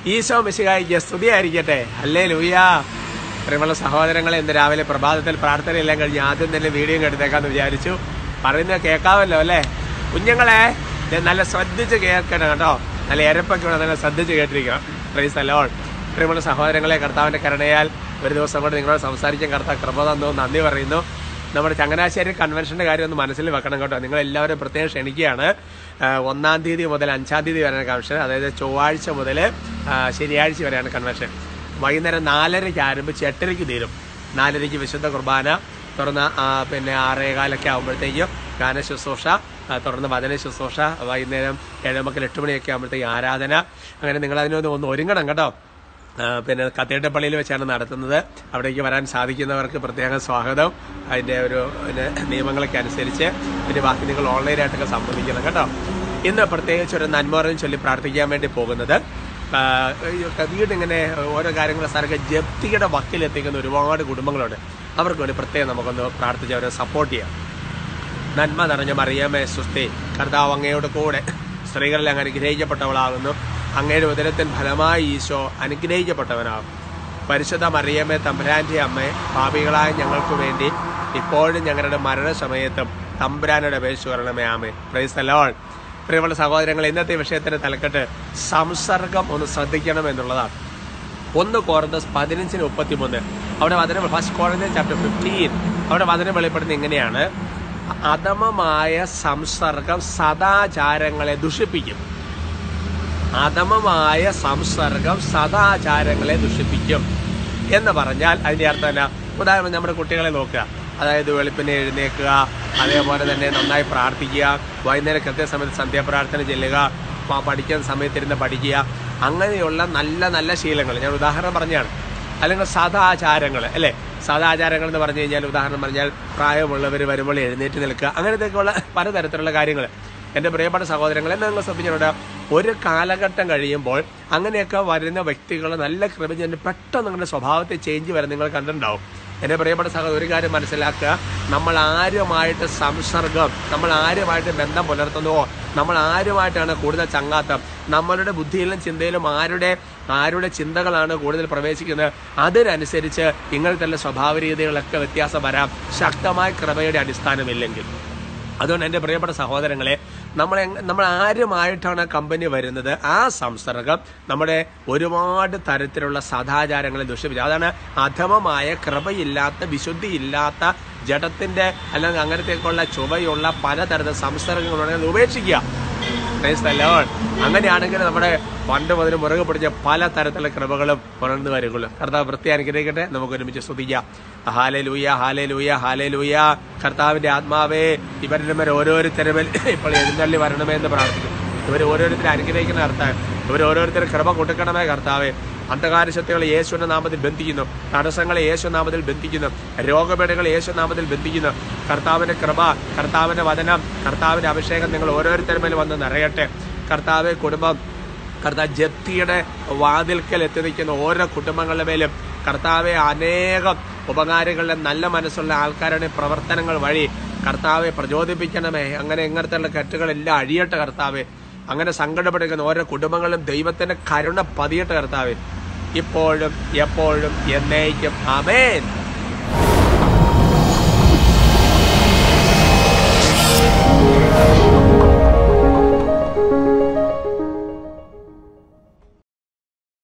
ഈശോ മിശിഹായിക്ക് സ്തുതിയായിരിക്കട്ടെ അല്ലേ ലൂയാ പ്രിയമുള്ള സഹോദരങ്ങളെ ഇന്ന് രാവിലെ പ്രഭാതത്തിൽ പ്രാർത്ഥനയെല്ലാം കഴിഞ്ഞ് ആദ്യം തന്നെ വീഡിയോ എടുത്തേക്കാന്ന് വിചാരിച്ചു പറയുന്നത് കേൾക്കാമല്ലോ അല്ലേ കുഞ്ഞുങ്ങളെ ദേ നല്ല ശ്രദ്ധിച്ച് കേൾക്കണം കേട്ടോ നല്ല എരപ്പൊക്കെ വേണം നല്ല ശ്രദ്ധിച്ച് കേട്ടിരിക്കണം പ്രൈസ് അലോൾ പ്രിയമുള്ള സഹോദരങ്ങളെ കർത്താവിന്റെ കരുണയാൽ ഒരു ദിവസം കൊണ്ട് നിങ്ങളോട് സംസാരിക്കാൻ കർത്താവ് കൃപ തന്നു നന്ദി പറയുന്നു നമ്മുടെ ചങ്ങനാശ്ശേരി കൺവെൻഷന്റെ കാര്യം ഒന്ന് മനസ്സിൽ വെക്കണം കേട്ടോ നിങ്ങൾ എല്ലാവരും പ്രത്യേകം ക്ഷണിക്കുകയാണ് ആ, ഒന്നാം തീയതി മുതൽ അഞ്ചാം തീയതി വരെയാണ് കൺവെൻഷൻ അതായത് ചൊവ്വാഴ്ച മുതൽ ആ, ശനിയാഴ്ച വരെയാണ് കൺവെൻഷൻ വൈകുന്നേരം നാലരയ്ക്ക് ആരംഭിച്ച് എട്ടരയ്ക്ക് തീരും നാലരയ്ക്ക് വിശുദ്ധ കുർബാന തുടർന്ന് ആ, പിന്നെ ആറേകാലൊക്കെ ആകുമ്പോഴത്തേക്കും ഗാന ശുശ്രൂഷ ആ, തുടർന്ന് വചന ശുശ്രൂഷ വൈകുന്നേരം ഏഴ് എട്ട് മണിയൊക്കെ ആകുമ്പോഴത്തേക്കും ആരാധന അങ്ങനെ നിങ്ങൾ അതിനൊന്ന് ഒന്ന് ഒരുങ്ങണം കേട്ടോ ആ, പിന്നെ കത്തീഡ്രൽ വെച്ചാണ് നടത്തുന്നത് അവിടേക്ക് വരാൻ സാധിക്കുന്നവർക്ക് പ്രത്യേക സ്വാഗതം അതിന്റെ ഒരു പിന്നെ നിയമങ്ങളൊക്കെ അനുസരിച്ച് പിന്നെ ബാക്കി നിങ്ങൾ ഓൺലൈനായിട്ടൊക്കെ സംബന്ധിക്കണം കേട്ടോ ഇന്ന് പ്രത്യേകിച്ച് ഒരു നന്മറിയും ചൊല്ലി പ്രാർത്ഥിക്കാൻ വേണ്ടി പോകുന്നത് ആ, ഈ വീട് ഇങ്ങനെ ഓരോ കാര്യങ്ങൾ സ്ഥലമൊക്കെ ജപ്തിയുടെ വക്കിലെത്തിക്കുന്ന ഒരുപാട് കുടുംബങ്ങളുണ്ട് അവർക്ക് വേണ്ടി പ്രത്യേകം നമുക്കൊന്ന് പ്രാർത്ഥിച്ച് അവരെ സപ്പോർട്ട് ചെയ്യാം നന്മ നിറഞ്ഞ മറിയമേ സുസ്ഥി കർത്താവ് അങ്ങയോട് കൂടെ സ്ത്രീകളിൽ അങ്ങ് അനുഗ്രഹിക്കപ്പെട്ടവളാകുന്നു അങ്ങയുടെ ഉദരത്തിൻ ഫലമായി ഈശോ അനുഗ്രഹിക്കപ്പെട്ടവനാകും പരിശുദ്ധ മറിയമ്മേ തമ്പുരാന്റെ അമ്മേ പാപികളായ ഞങ്ങൾക്ക് വേണ്ടി ഇപ്പോഴും ഞങ്ങളുടെ മരണസമയത്തും തമ്പുരാനുടെ അപേക്ഷ വരണമേ ആമേ പ്രൈസ് അലോൾ പ്രിയമുള്ള സഹോദരങ്ങൾ ഇന്നത്തെ വിഷയത്തിന്റെ തലക്കെട്ട് സംസർഗം ഒന്ന് ശ്രദ്ധിക്കണം എന്നുള്ളതാണ് ഒന്ന് കോർന്തസ് പതിനഞ്ചിന് മുപ്പത്തിമൂന്ന് അവിടെ വചനം ഫസ്റ്റ് കോർന്തസ് ചാപ്റ്റർ ഫിഫ്റ്റീൻ അവിടെ വചനം വെളിപ്പെടുന്നത് ഇങ്ങനെയാണ് അധമമായ സംസർഗം സദാചാരങ്ങളെ ദുഷിപ്പിക്കും അധമമായ സംസർഗം സദാചാരങ്ങളെ ദുഷിപ്പിക്കും എന്ന് പറഞ്ഞാൽ അതിന്റെ അർത്ഥം എന്നാ ഉദാഹരണം നമ്മുടെ കുട്ടികളെ നോക്കുക അതായത് വെളുപ്പിനെ എഴുന്നേൽക്കുക അതേപോലെ തന്നെ നന്നായി പ്രാർത്ഥിക്കുക വൈകുന്നേരം കൃത്യസമയത്ത് സന്ധ്യാപ്രാർത്ഥന ചെല്ലുക പ- പഠിക്കുന്ന സമയത്തിരുന്ന് പഠിക്കുക അങ്ങനെയുള്ള നല്ല നല്ല ശീലങ്ങൾ ഞാൻ ഉദാഹരണം പറഞ്ഞാണ് അല്ലെങ്കിൽ സദാചാരങ്ങൾ അല്ലേ സദാചാരങ്ങൾ എന്ന് പറഞ്ഞു കഴിഞ്ഞാൽ ഉദാഹരണം പറഞ്ഞാൽ പ്രായമുള്ളവർ വരുമ്പോൾ എഴുന്നേറ്റ് നിൽക്കുക അങ്ങനത്തെയൊക്കെയുള്ള പലതരത്തിലുള്ള കാര്യങ്ങൾ എൻ്റെ പ്രിയപ്പെട്ട സഹോദരങ്ങളെ നിങ്ങൾ ശ്രദ്ധിച്ചിട്ടുണ്ട് ഒരു കാലഘട്ടം കഴിയുമ്പോൾ അങ്ങനെയൊക്കെ വരുന്ന വ്യക്തികൾ നല്ല കൃപ പെട്ടെന്ന് നിങ്ങളുടെ സ്വഭാവത്തെ ചേഞ്ച് വരെ നിങ്ങൾ കണ്ടിട്ടുണ്ടാവും എൻ്റെ പ്രിയപ്പെട്ട സഹോദരൻ ഒരു കാര്യം മനസ്സിലാക്കുക നമ്മൾ ആരുമായിട്ട് സംസർഗം നമ്മൾ ആരുമായിട്ട് ബന്ധം പുലർത്തുന്നുവോ നമ്മൾ ആരുമായിട്ടാണ് കൂടുതൽ ചങ്ങാത്തം നമ്മളുടെ ബുദ്ധിയിലും ചിന്തയിലും ആരുടെ ആരുടെ ചിന്തകളാണ് കൂടുതൽ പ്രവേശിക്കുന്നത് അതിനനുസരിച്ച് ഇങ്ങനത്തെ സ്വഭാവ രീതികളൊക്കെ വ്യത്യാസം വരാം ശക്തമായ കൃപയുടെ അടിസ്ഥാനമില്ലെങ്കിൽ അതുകൊണ്ട് എൻ്റെ പ്രിയപ്പെട്ട സഹോദരങ്ങളെ നമ്മൾ എങ്- നമ്മൾ ആരുമായിട്ടാണ് കമ്പനി വരുന്നത് ആ സംസർഗം നമ്മുടെ ഒരുപാട് തരത്തിലുള്ള സദാചാരങ്ങളെ ദുഷിപ്പിച്ചു അതാണ് അധമമായ കൃപയില്ലാത്ത വിശുദ്ധിയില്ലാത്ത ജഡത്തിന്റെ അല്ലെങ്കിൽ അങ്ങനത്തേക്കുള്ള ചുവയുള്ള പലതരത്തിലുള്ള സംസർഗങ്ങളുണ്ടെങ്കിൽ അത് ഉപേക്ഷിക്കുക Praise the Lord. അങ്ങനെയാണെങ്കിൽ നമ്മുടെ പണ്ട് മുതൽ മുറുകെ പിടിച്ച പല തരത്തിലുള്ള കൃപകളും ഉണർന്നു വരുള്ളൂ കർത്താവ് വൃത്തി അനുഗ്രഹിക്കട്ടെ നമുക്ക് ഒരുമിച്ച് സ്തുതിക്കാം ഹാലെ ലൂയ ഹാലെ ലൂയ ഹാലെ ലൂയ കർത്താവിന്റെ ആത്മാവേ ഇവരുടെ മേൽ ഓരോരുത്തരും മേൽ ഇപ്പോൾ എഴുന്നള്ളി വരണമേ എന്ന് പ്രാർത്ഥിക്കും ഇവർ ഓരോരുത്തരും അനുഗ്രഹിക്കുന്ന കർത്താവ് ഇവർ ഓരോരുത്തരും കൃപ കൊടുക്കണമേ കർത്താവേ അന്ധകാര ശക്തികളെ യേശുവിന്റെ നാമത്തിൽ ബന്ധിക്കുന്നു തടസ്സങ്ങളെ യേശു നാമത്തിൽ ബന്ധിക്കുന്നു രോഗപീഠകളെ യേശു നാമത്തിൽ ബന്ധിക്കുന്നു കർത്താവിന്റെ കൃപ കർത്താവിന്റെ വചനം കർത്താവിന്റെ അഭിഷേകം നിങ്ങൾ ഓരോരുത്തരും മേൽ വന്ന് നിറയട്ടെ കർത്താവ് കുടുംബം കർത്താവ് ജപ്തിയുടെ വാതിൽക്കൽ എത്തി നിൽക്കുന്ന ഓരോ കുടുംബങ്ങളുടെ മേലും കർത്താവെ അനേകം ഉപകാരികളുടെ നല്ല മനസ്സുള്ള ആൾക്കാരുടെ പ്രവർത്തനങ്ങൾ വഴി കർത്താവെ പ്രചോദിപ്പിക്കണമേ അങ്ങനെ ഇങ്ങനത്തെ കെട്ടുകളെല്ലാം അഴിയട്ടെ കർത്താവെ അങ്ങനെ സങ്കടപ്പെടുന്ന ഓരോ കുടുംബങ്ങളും ദൈവത്തിന്റെ കരുണ പതിയട്ടെ കർത്താവെ ഇപ്പോഴും എപ്പോഴും എന്നേക്കും അമേൻ